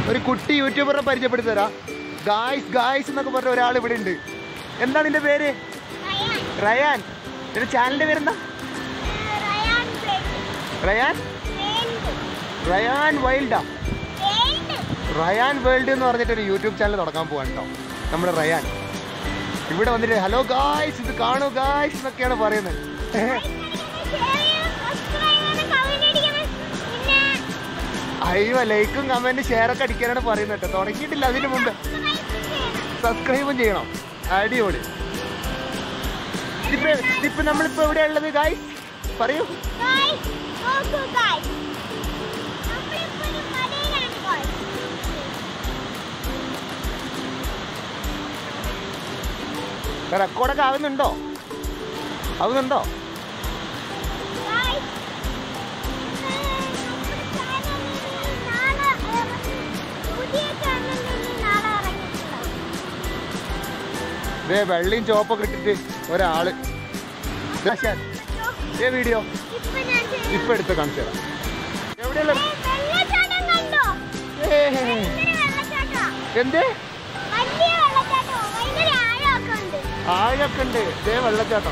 ഒരു കുട്ടി യൂട്യൂബറെ പരിചയപ്പെടുത്തി തരാം ഗായ്സ് ഗായ്സ് എന്നൊക്കെ പറഞ്ഞ ഒരാൾ ഇവിടെ ഉണ്ട് എന്താണ് നിന്റെ പേര് റയാൻ നിന്റെ ചാനലിന്റെ പേരെന്താ റയാൻ റയാൻ വൈൽഡാ റയാൻ വേൾഡ് എന്ന് പറഞ്ഞിട്ടൊരു യൂട്യൂബ് ചാനൽ തുടങ്ങാൻ പോവാൻ കേട്ടോ നമ്മുടെ റയാൻ ഇവിടെ വന്നിട്ട് ഹലോ ഗായ്സ് ഇത് കാണൂ ഗായ്സ് എന്നൊക്കെയാണ് പറയുന്നത് അയ്യോ ലൈക്കും കമന്റ് ഷെയർ ഒക്കെ അടിക്കാനാണ് പറയുന്നത് കേട്ടോ തുടങ്ങിയിട്ടില്ല അതിന് മുമ്പ് സബ്സ്ക്രൈബും ചെയ്യണം അടിപൊളി ഇതിപ്പോ ഇതിപ്പോ നമ്മളിപ്പോ എവിടെയാ ഉള്ളത് ഗായ്സ് പറയൂ റെക്കോർഡൊക്കെ ആവുന്നുണ്ടോ ആവുന്നുണ്ടോ ഇതേ വെള്ളയും ചോപ്പൊക്കെ ഇട്ടിട്ട് ഒരാള് ദാ ഷാൻ, ഏ വീഡിയോ ഇപ്പൊ എടുത്ത് കാണിച്ചു തരാം എവിടെയുള്ള വെള്ളച്ചാട്ടം കണ്ടോ ഏ, ഭയങ്കര വെള്ളച്ചാട്ടാ എന്ത് വലിയ വെള്ളച്ചാട്ടം ഭയങ്കര ആഴമൊക്കെ ഉണ്ട് ആഴൊക്കെ ഉണ്ട് ഇതേ വെള്ളച്ചാട്ടം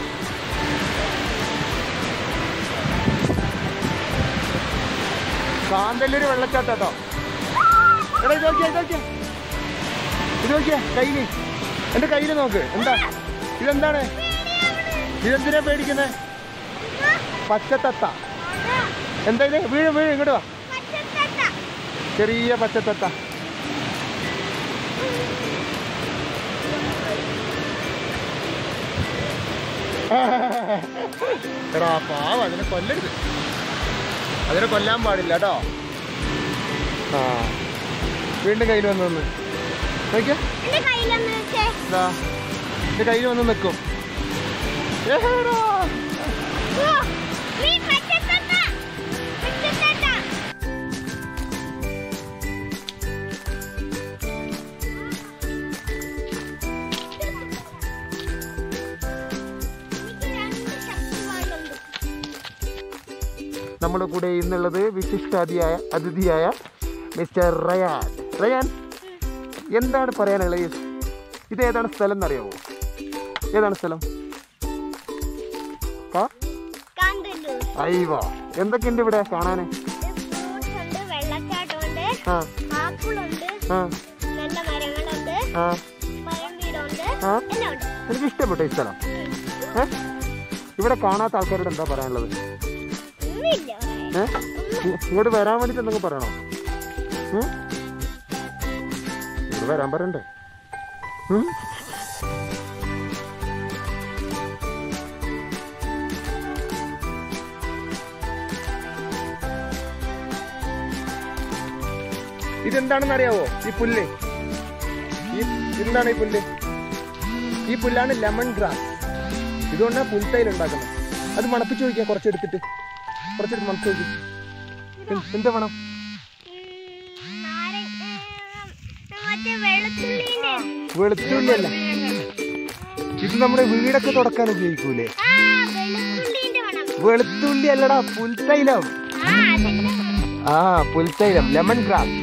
കാന്തല്ലൂര് വെള്ളച്ചാട്ടോ എടാ ഇത് നോക്കിയാ ഇത് നോക്കിയാ ഇത് നോക്കിയാ കയ്യില് എന്റെ കയ്യില് നോക്ക് എന്താ ഇതെന്താണ് ഇതെന്തിനാ പേടിക്കുന്നത് പച്ചത്തത്ത എന്താ ഇത് വീഴും വീഴും ഇങ്ങോട്ട് വാ പച്ചത്തത്ത ചെറിയ പച്ചത്തത്ത എടാ പാവ അതിനെ കൊല്ലരുത് അതിനെ കൊല്ലാൻ പാടില്ല കേട്ടോ ആ വീണ്ടും കയ്യിൽ വന്ന് നിന്ന് നോക്കിയാ എന്റെ കയ്യിലൊന്ന് വെച്ചേ ഇതാ എന്റെ കയ്യിൽ വന്ന് നിൽക്കും ഏടാ. ഓ, നീ പച്ചത്തത്ത പച്ചത്തത്ത എനിക്ക് രണ്ട് ശക്തിവാനുണ്ട് നമ്മുടെ കൂടെ ഇന്നുള്ളത് വിശിഷ്ടാതിയായ അതിഥിയായ മിസ്റ്റർ റയാൻ റയാൻ എന്താണ് പറയാനുള്ളത് ഈ- ഇത് ഏതാണ് സ്ഥലം എന്നറിയാമോ ഏതാണ് സ്ഥലം ആ കാന്തല്ലൂർ അയ്യോ എന്തൊക്കെയുണ്ട് ഇവിടെ കാണാന് ഫ്രൂട്ട്സ് ഉണ്ട് വെള്ളച്ചാട്ടമുണ്ട് ആ ആപ്പിളുണ്ട് ആ നല്ല മരങ്ങളുണ്ട് ആ മരം വീടുണ്ട് ആ എല്ലാം ഉണ്ട് എനിക്ക് ഇഷ്ടപ്പെട്ടു ഈ സ്ഥലം ഏ ഇവിടെ കാണാത്ത ആൾക്കാരോട് എന്താ പറയാനുള്ളത് ഒന്നുമില്ല പറയാൻ. ഏ ഇ- ഇങ്ങോട്ട് വരാൻ വേണ്ടിട്ട് എന്തൊക്കെ പറയണോ ഉം? ഇങ്ങോട്ട് വരാൻ പറയണ്ടേ ഉം? ഇതെന്താണെന്ന് അറിയാവോ ഈ പുല്ല് ഈ എന്താണ് ഈ പുല്ല് ഈ പുല്ലാണ് ലെമൺ ഗ്രാസ് ഇതുകൊണ്ടാണ് പുൽത്തൈൽ ഉണ്ടാക്കുന്നത് അത് മണപ്പിച്ച് നോക്കിയാ കുറച്ചെടുത്തിട്ട് കുറച്ചെടുത്ത് മണപ്പിച്ച് നോക്കി എന്ത്- എന്താ മണം ഉം, നാരങ്ങ ഏ, മറ്റേ വെളുത്തുള്ളിന്റെ വെളുത്തുള്ളി അല്ല ഇത് നമ്മുടെ വീടൊക്കെ തുടക്കാൻ ഉപയോഗിക്കൂലേ ആ വെളുത്തുള്ളിന്റെ മണം വെളുത്തുള്ളി അല്ലടാ പുൽത്തൈലം ആ അതിന്റെ മണം ആ പുൽത്തൈലം ലെമൺ ഗ്രാസ്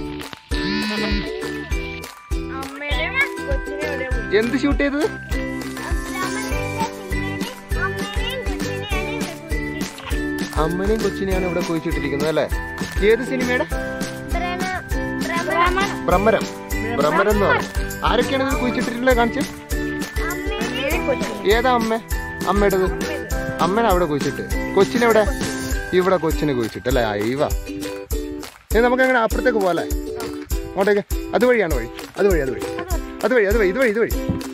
അമ്മയുടെ കൊച്ചിനെ ഇവിടെ എന്ത് ഷൂട്ട് ചെയ്തത് അമ്മനെയും കൊച്ചിനെയാണ് ഇവിടെ കുഴിച്ചിട്ടിരിക്കുന്നത് അല്ലേ ഏത് സിനിമയുടെ ഭ്രമരം ഭ്രമരം എന്ന് പറയും ആരൊക്കെയാണ് ഇത് കുഴിച്ചിട്ടിട്ടുള്ളത് കാണിച്ച് ഏതാ അമ്മ അമ്മയുടേത് അമ്മനെ അവിടെ കുഴിച്ചിട്ട് കൊച്ചിനെവിടെ ഇവിടെ കൊച്ചിനെ കുഴിച്ചിട്ട് അല്ലേ അയവ ഇനി നമുക്ക് അങ്ങനെ അപ്പുറത്തേക്ക് പോലെ അങ്ങോട്ടേക്ക് അതുവഴിയാണ് വഴി അതുവഴി അതുവഴി അതുവഴി അതുവഴി ഇതുവഴി ഇതുവഴി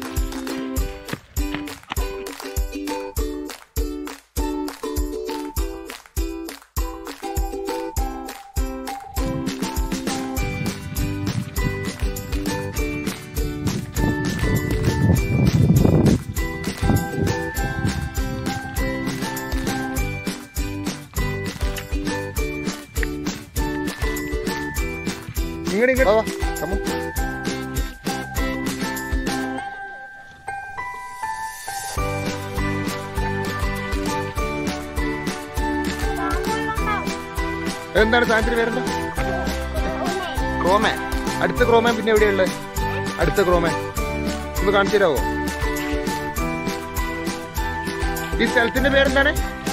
ഇങ്ങോട്ട് ഇങ്ങോട്ട് വാ, വാ. Come on. എന്താണ് സാധനത്തിന് പേരെന്താ ക്രോമാൻ അടുത്ത ക്രോമാൻ പിന്നെ എവിടെയുള്ളത് അടുത്ത ക്രോമാൻ ഒന്ന് കാണിച്ചു തരാവോ ഈ സ്ഥലത്തിന്റെ പേരെന്താണ്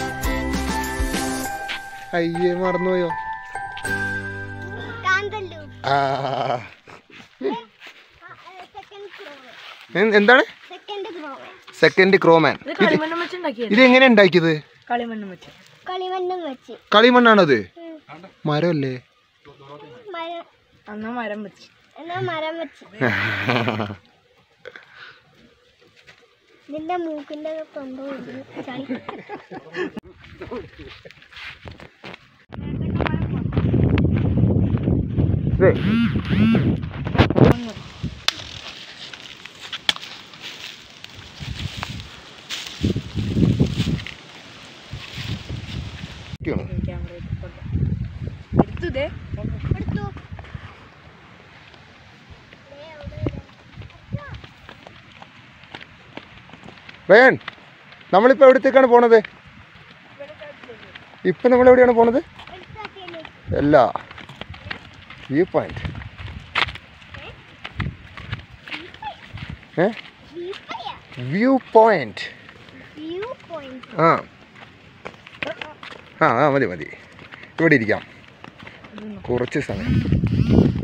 അയ്യേ മറന്നുപോയോ കാന്തല്ലൂർ ആ സെക്കൻഡ് ക്രോവൻ എ- എന്താണ് സെക്കൻഡ് ക്രോവൻ സെക്കൻഡ് ക്രോമാൻ ഇത് കളിമണ്ണം വെച്ച് ഉണ്ടാക്കിയത് ഇത് എങ്ങനെ ഉണ്ടാക്കിയത് കളിമണ്ണം വെച്ച് കളിമണ്ണും വെച്ച് കളിമണ്ണാണത് മരമല്ലേ മരം അന്നാ മരം വെച്ച് എന്നാ മരം വെച്ച് നിന്റെ മൂക്കിന്റെ തൊണ്ടോ ചളി ദേ, ഇരിക്കുകയാണോ? ക്യാമറ എടുത്തു ഇതേ എടുത്തു റയൻ നമ്മളിപ്പോ എവിടത്തേക്കാണ് പോണത് ഇപ്പൊ നമ്മൾ എവിടെയാണ് പോണത് അല്ല വ്യൂ പോയിന്റ് ഏ വ്യൂ പോയിന്റ് വ്യൂ പോയിന്റ് ആ ആ ആ മതി മതി ഇവിടെ ഇരിക്കാം കുറച്ച് സമയം